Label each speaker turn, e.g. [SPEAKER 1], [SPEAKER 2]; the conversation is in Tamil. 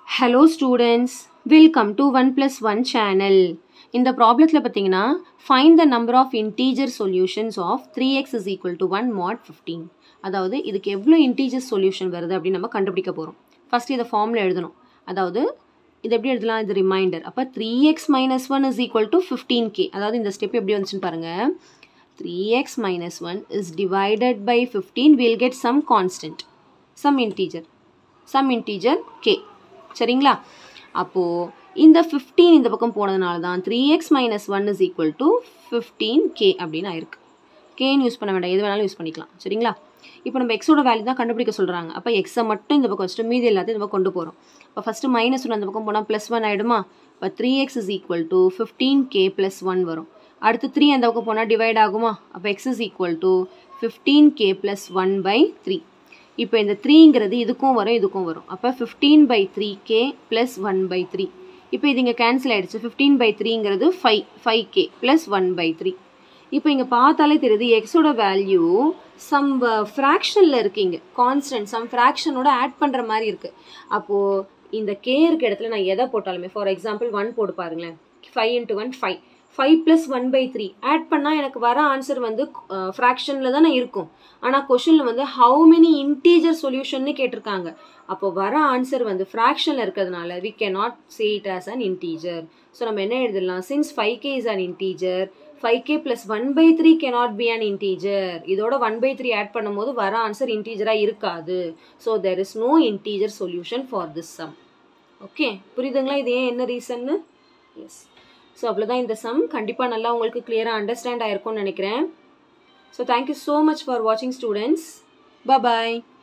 [SPEAKER 1] hello students welcome to one plus one channel இந்த ப்ராப்ளத்தில் பார்த்தீங்கன்னா find the number of integer solutions of three X is equal to one mod fifteen அதாவது இதுக்கு எவ்வளோ இன்டீஜர் சொல்யூஷன் வருது அப்படின்னு நம்ம கண்டுபிடிக்க போகிறோம் ஃபஸ்ட் இதை ஃபார்மில் எழுதணும் அதாவது இது எப்படி எழுதலாம் இது ரிமைண்டர் அப்போ three X minus one is equal to fifteen K அதாவது இந்த ஸ்டெப் எப்படி வந்துச்சுன்னு பாருங்கள் three X minus one is divided by fifteen will get some constant some integer some integer K சரிங்களா அப்போது இந்த ஃபிஃப்டீன் இந்த பக்கம் போனதுனால தான் three X minus one is equal to fifteen K அப்படின்னு ஆயிருக்கு கேன்னு யூஸ் பண்ண வேண்டாம் எது வேணாலும் யூஸ் பண்ணிக்கலாம் சரிங்களா இப்போ நம்ம எக்ஸோட வேல்யூ தான் கண்டுபிடிக்க சொல்கிறாங்க அப்போ எக்ஸை மட்டும் இந்த பக்கம் வச்சுட்டு மீதி எல்லாத்தையும் இந்த பக்கம் கொண்டு போகிறோம் இப்போ ஃபஸ்ட்டு மைனஸ் ஒன் அந்த பக்கம் போனால் ப்ளஸ் ஒன் ஆகிடுமா இப்போ three X is equal to fifteen K plus one வரும் அடுத்து த்ரீ அந்த பக்கம் போனால் டிவைட் ஆகுமா அப்போ X is equal to fifteen K plus one by three இப்போ இந்த த்ரீங்கிறது இதுக்கும் வரும் இதுக்கும் வரும் அப்போ fifteen by three K plus one by three இப்போ இது இங்கே கேன்சல் ஆகிடுச்சு ஃபிஃப்டீன் பை த்ரீங்கிறது five five K plus one by three இப்போ இங்கே பார்த்தாலே தெரியுது எக்ஸோட வேல்யூ சம் ஃப்ராக்ஷனில் இருக்கீங்க கான்ஸ்டன்ட் சம் ஃப்ராக்ஷனோட ஆட் பண்ணுற மாதிரி இருக்குது அப்போது இந்த கே இருக்க இடத்துல நான் எதை போட்டாலுமே ஃபார் எக்ஸாம்பிள் ஒன் போட்டு பாருங்களேன் five into one five five plus one by three add பண்ணால் எனக்கு வர ஆன்சர் வந்து ஃப்ராக்ஷனில் தானே இருக்கும் ஆனால் கொஷினில் வந்து ஹவு மெனி இன்டீஜர் சொல்யூஷன்னு கேட்டிருக்காங்க அப்போ வர ஆன்சர் வந்து ஃப்ராக்ஷனில் இருக்கிறதுனால we can not say it as an integer so நம்ம என்ன எழுதலாம் since five K is an integer five K plus one by three can not be an integer இதோட ஒன் பை த்ரீ ஆட் பண்ணும்போது வர ஆன்சர் இன்டீஜராக இருக்காது so there is no integer solution for this sum okay புரியுதுங்களா இது ஏன் என்ன ரீசன்னு எஸ் ஸோ அவ்வளோதான் இந்த சம் கண்டிப்பாக நல்லா உங்களுக்கு கிளியராக அண்டர்ஸ்டாண்ட் ஆயிருக்கும்னு நினைக்கிறேன் so thank you so much for வாட்சிங் ஸ்டூடெண்ட்ஸ் பாய்